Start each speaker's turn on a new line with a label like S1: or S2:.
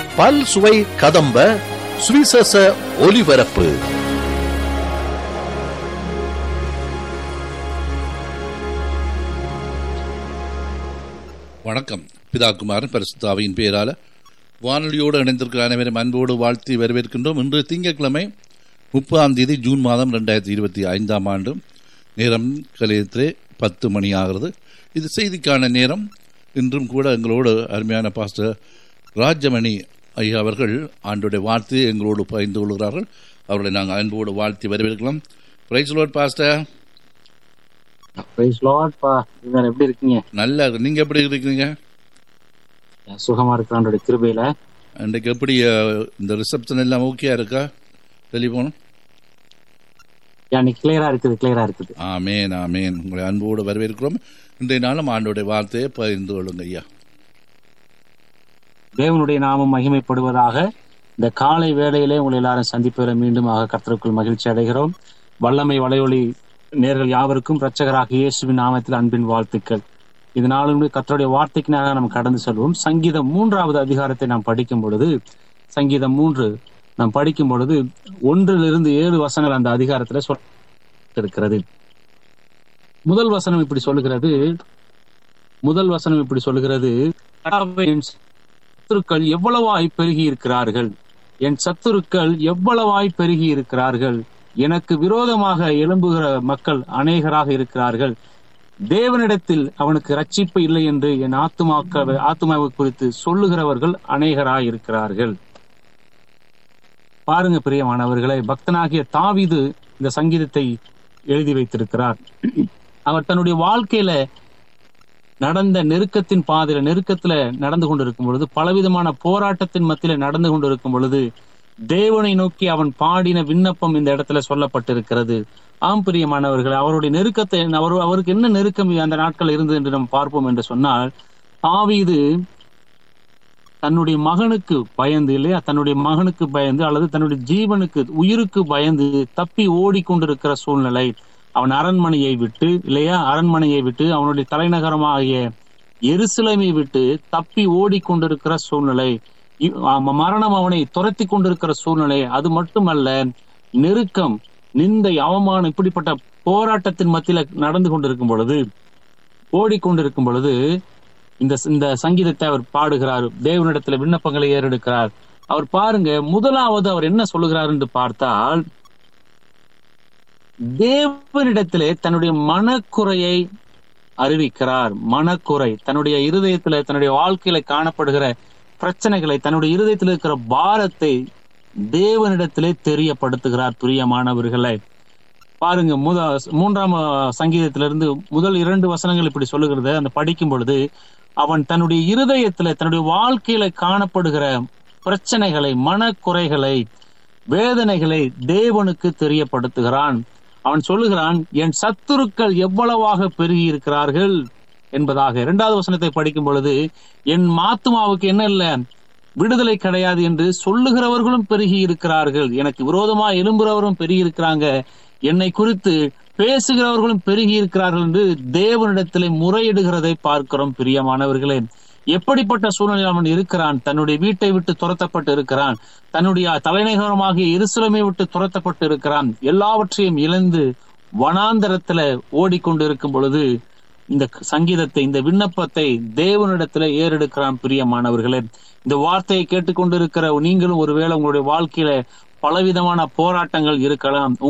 S1: பல் சுவை கதம்ப சுவிசேஷ ஒலிபரப்பு
S2: வணக்கம் பிதா குமாரன் பரிசுத்தாவின் பெயரால வானொலியோடு இணைந்திருக்கிற அனைவரும் அன்போடு வாழ்த்தி வரவேற்கின்றோம் இன்று திங்கட்கிழமை முப்பதாம் தேதி ஜூன் மாதம் ரெண்டாயிரத்தி இருபத்தி ஐந்தாம் ஆண்டு நேரம் கலையத்திலே பத்து மணி ஆகிறது இது செய்திக்கான நேரம் இன்றும் கூட எங்களோடு அருமையான பாஸ்டர் ராஜமணி ஐயா அவர்கள் ஆண்டுடைய வார்த்தையை எங்களோடு பகிர்ந்து கொள்கிறார்கள் அவர்களை நாங்கள் அன்போடு வாழ்த்தி வரவேற்கலாம் praise Lord pastor
S3: praise Lord பா இவர் எப்படி இருக்கீங்க
S2: நல்லா இருக்கு. நீங்க எப்படி இருக்கீங்க
S3: சுகமா இருக்கிறாண்டோட கிருபையில
S2: அன்றைக்கு எப்படி அஹ், இந்த ரிசப்ஷன் எல்லாம் ஓகேயா இருக்கா டெலிஃபோன்
S3: இன்னைக்கு கிளியரா இருக்குது கிளியரா இருக்குது
S2: ஆமேன் ஆமேன் உங்களை அன்போடு வரவேற்கிறோம் இன்றைய நாளும் ஆண்டோடைய வார்த்தையை பகிர்ந்து கொள்ளுங்க ஐயா
S3: தேவனுடைய நாமம் மகிமைப்படுவதாக இந்த காலை வேளையிலே உங்களை எல்லாரும் சந்திப்பதில் மீண்டுமாக கர்த்தருக்குள் மகிழ்ச்சி அடைகிறோம் வல்லமை வலையொலி நேர்கள் யாவருக்கும் இரட்சகராக இயேசுவின் நாமத்தில் அன்பின் வாழ்த்துக்கள் இதனாலும் கர்த்தருடைய வார்த்தைக்கு நாம் கடந்து செல்வோம் சங்கீதம் மூன்றாவது அதிகாரத்தை நாம் படிக்கும் பொழுது சங்கீதம் மூன்று நாம் படிக்கும் பொழுது ஒன்றிலிருந்து ஏழு வசனங்கள் அந்த அதிகாரத்துல சொல் இருக்கிறது முதல் வசனம் இப்படி சொல்லுகிறது முதல் வசனம் இப்படி சொல்லுகிறது என் சத்துருக்கள் எவ்வளவாய் பெருகி இருக்கிறார்கள் என் சத்துருக்கள் எவ்வளவாய் பெருகி இருக்கிறார்கள் எனக்கு விரோதமாக எழும்புகிற மக்கள் அநேகராக இருக்கிறார்கள் தேவனிடத்தில் அவனுக்கு ரட்சிப்பு இல்லை என்று என் ஆத்துமாக்க ஆத்துமாவை குறித்து சொல்லுகிறவர்கள் அநேகராய் இருக்கிறார்கள் பாருங்க பிரியமானவர்களே பக்தனாகிய தாவீது இந்த சங்கீதத்தை எழுதி வைத்திருக்கிறார் அவர் தன்னுடைய வாழ்க்கையில நடந்த நெருக்கத்தின் பாதையில நெருக்கத்துல நடந்து கொண்டிருக்கும் பொழுது பலவிதமான போராட்டத்தின் மத்தியில நடந்து கொண்டிருக்கும் பொழுது தேவனை நோக்கி அவன் பாடின விண்ணப்பம் இந்த இடத்துல சொல்லப்பட்டிருக்கிறது ஆம் பிரியமானவர்கள் அவருடைய நெருக்கத்தை அவர் அவருக்கு என்ன நெருக்கம் அந்த நாட்கள் இருந்தது என்று நாம் பார்ப்போம் என்று சொன்னால் தாவீது தன்னுடைய மகனுக்கு பயந்து இல்லையா தன்னுடைய மகனுக்கு பயந்து அல்லது தன்னுடைய ஜீவனுக்கு உயிருக்கு பயந்து தப்பி ஓடிக்கொண்டிருக்கிற சூழ்நிலை அவன் அரண்மனையை விட்டு இல்லையா அரண்மனையை விட்டு அவனுடைய தலைநகரமாகிய எருசலேமை விட்டு தப்பி ஓடிக்கொண்டிருக்கிற சூழ்நிலை இ- ஆம- மரணம் அவனை துரத்தி கொண்டிருக்கிற சூழ்நிலை அது மட்டுமல்ல நெருக்கம் நிந்தை அவமானம் இப்படிப்பட்ட போராட்டத்தின் மத்தியில நடந்து கொண்டிருக்கும் பொழுது ஓடிக்கொண்டிருக்கும் பொழுது இந்த இந்த சங்கீதத்தை அவர் பாடுகிறார் தேவனிடத்துல விண்ணப்பங்களை ஏறெடுக்கிறார் அவர் பாருங்க முதலாவது அவர் என்ன சொல்லுகிறார் என்று பார்த்தால் தேவனிடத்திலே தன்னுடைய மனக்குறையை அறிவிக்கிறார் மனக்குறை தன்னுடைய இருதயத்துல தன்னுடைய வாழ்க்கையில காணப்படுகிற பிரச்சனைகளை தன்னுடைய இருதயத்தில் இருக்கிற பாரத்தை தேவனிடத்திலே தெரியப்படுத்துகிறார் பிரியமானவர்களை பாருங்க முத மூன்றாம் அஹ், சங்கீதத்திலிருந்து முதல் இரண்டு வசனங்கள் இப்படி சொல்லுகிறது அந்த படிக்கும் பொழுது அவன் தன்னுடைய இருதயத்துல தன்னுடைய வாழ்க்கையில காணப்படுகிற பிரச்சனைகளை மனக்குறைகளை வேதனைகளை தேவனுக்கு தெரியப்படுத்துகிறான் அவன் சொல்லுகிறான் என் சத்துருக்கள் எவ்வளவாக பெருகி இருக்கிறார்கள் என்பதாக இரண்டாவது வசனத்தை படிக்கும் பொழுது என் மாத்துமாவுக்கு என்ன இல்ல விடுதலை கிடையாது என்று சொல்லுகிறவர்களும் பெருகி இருக்கிறார்கள் எனக்கு விரோதமா எழும்புறவரும் பெருகி இருக்கிறாங்க என்னை குறித்து பேசுகிறவர்களும் பெருகி இருக்கிறார்கள் என்று தேவனிடத்திலே முறையிடுகிறதை பார்க்கிறோம் பிரியமானவர்களே எப்படிப்பட்ட சூழ்நிலையில் அவன் இருக்கிறான் தன்னுடைய வீட்டை விட்டு துரத்தப்பட்டு இருக்கிறான் தன்னுடைய தலைநகரமாகிய எருசலேமை விட்டு துரத்தப்பட்டு இருக்கிறான் எல்லாவற்றையும் இழந்து வனாந்தரத்துல ஓடிக்கொண்டிருக்கும் பொழுது இந்த சங்கீதத்தை இந்த விண்ணப்பத்தை தேவனிடத்துல ஏறெடுக்கிறான் பிரியமானவர்களே இந்த வார்த்தையை கேட்டுக்கொண்டிருக்கிற நீங்களும் ஒருவேளை உங்களுடைய வாழ்க்கையில பலவிதமான போராட்டங்கள் இருக்கலாம்